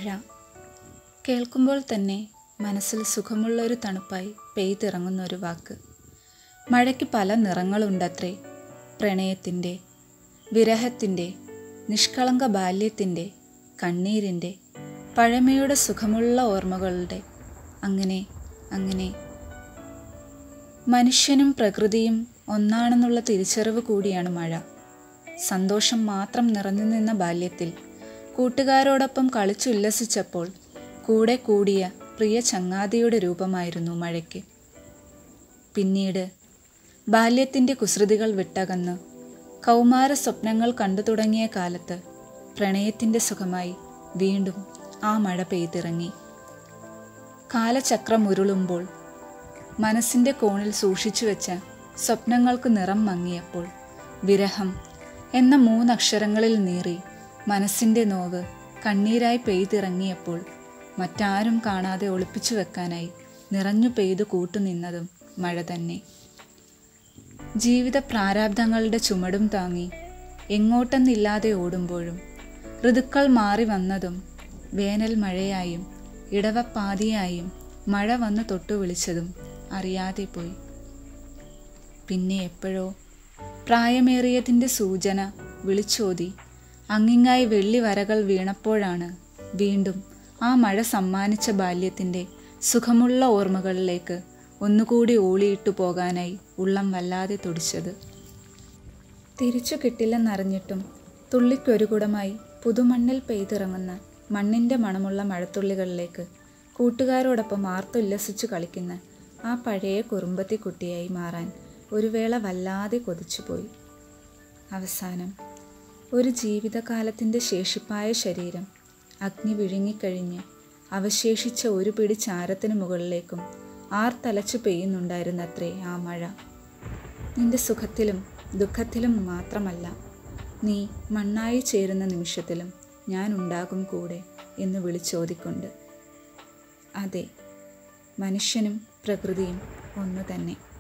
മഴ കേൾക്കുമ്പോൾ തന്നെ മനസ്സിൽ സുഖമുള്ള ഒരു തണുപ്പായി പെയ്തിറങ്ങുന്ന ഒരു വാക്ക് മഴയ്ക്ക് പല നിറങ്ങളുണ്ടത്രേ പ്രണയത്തിൻ്റെ വിരഹത്തിൻ്റെ നിഷ്കളങ്ക ബാല്യത്തിൻ്റെ കണ്ണീരിൻ്റെ പഴമയുടെ സുഖമുള്ള ഓർമ്മകളുടെ അങ്ങനെ അങ്ങനെ മനുഷ്യനും പ്രകൃതിയും ഒന്നാണെന്നുള്ള തിരിച്ചറിവ് കൂടിയാണ് മഴ സന്തോഷം മാത്രം നിറഞ്ഞു നിന്ന ബാല്യത്തിൽ കൂട്ടുകാരോടൊപ്പം കളിച്ചുല്ലസിച്ചപ്പോൾ കൂടെ കൂടിയ പ്രിയ ചങ്ങാതിയുടെ രൂപമായിരുന്നു മഴയ്ക്ക് പിന്നീട് ബാല്യത്തിൻ്റെ കുസൃതികൾ വിട്ടകന്ന് കൗമാര സ്വപ്നങ്ങൾ കണ്ടു തുടങ്ങിയ കാലത്ത് പ്രണയത്തിൻ്റെ സുഖമായി വീണ്ടും ആ മഴ പെയ്തിറങ്ങി കാലചക്രം ഉരുളുമ്പോൾ മനസ്സിൻ്റെ കോണിൽ സൂക്ഷിച്ചു വെച്ച സ്വപ്നങ്ങൾക്ക് നിറം മങ്ങിയപ്പോൾ വിരഹം എന്ന മൂന്നക്ഷരങ്ങളിൽ നീറി മനസ്സിൻ്റെ നോവ് കണ്ണീരായി പെയ്തിറങ്ങിയപ്പോൾ മറ്റാരും കാണാതെ ഒളിപ്പിച്ചു വെക്കാനായി നിറഞ്ഞു പെയ്തു കൂട്ടുനിന്നതും മഴ തന്നെ ജീവിത പ്രാരാബ്ദങ്ങളുടെ ചുമടും താങ്ങി എങ്ങോട്ടെന്നില്ലാതെ ഓടുമ്പോഴും ഋതുക്കൾ മാറി വന്നതും വേനൽ മഴയായും ഇടവപ്പാതിയായും മഴ വന്ന് തൊട്ടു വിളിച്ചതും അറിയാതെ പോയി പിന്നെ എപ്പോഴോ പ്രായമേറിയതിൻ്റെ സൂചന വിളിച്ചോതി അങ്ങിങ്ങായി വെള്ളി വരകൾ വീണപ്പോഴാണ് വീണ്ടും ആ മഴ സമ്മാനിച്ച ബാല്യത്തിൻ്റെ സുഖമുള്ള ഓർമ്മകളിലേക്ക് ഒന്നുകൂടി ഓളിയിട്ടു പോകാനായി ഉള്ളം വല്ലാതെ തുടിച്ചത് തിരിച്ചു കിട്ടില്ലെന്നറിഞ്ഞിട്ടും തുള്ളിക്കൊരു കുടമായി പുതുമണ്ണിൽ പെയ്തിറങ്ങുന്ന മണ്ണിൻ്റെ മണമുള്ള മഴത്തുള്ളികളിലേക്ക് കൂട്ടുകാരോടൊപ്പം ആർത്തുല്ലസിച്ചു കളിക്കുന്ന ആ പഴയ കുറുമ്പത്തി കുട്ടിയായി മാറാൻ ഒരു വേള വല്ലാതെ കൊതിച്ചുപോയി അവസാനം ഒരു ജീവിതകാലത്തിൻ്റെ ശേഷിപ്പായ ശരീരം അഗ്നി വിഴുങ്ങിക്കഴിഞ്ഞ് അവശേഷിച്ച ഒരു പിടി ചാരത്തിന് മുകളിലേക്കും ആർത്തലച്ചു പെയ്യുന്നുണ്ടായിരുന്നത്രേ ആ മഴ നിന്റെ സുഖത്തിലും ദുഃഖത്തിലും മാത്രമല്ല നീ മണ്ണായി ചേരുന്ന നിമിഷത്തിലും ഞാൻ ഉണ്ടാകും കൂടെ എന്ന് വിളിച്ചോതിക്കൊണ്ട് അതെ മനുഷ്യനും പ്രകൃതിയും ഒന്നു തന്നെ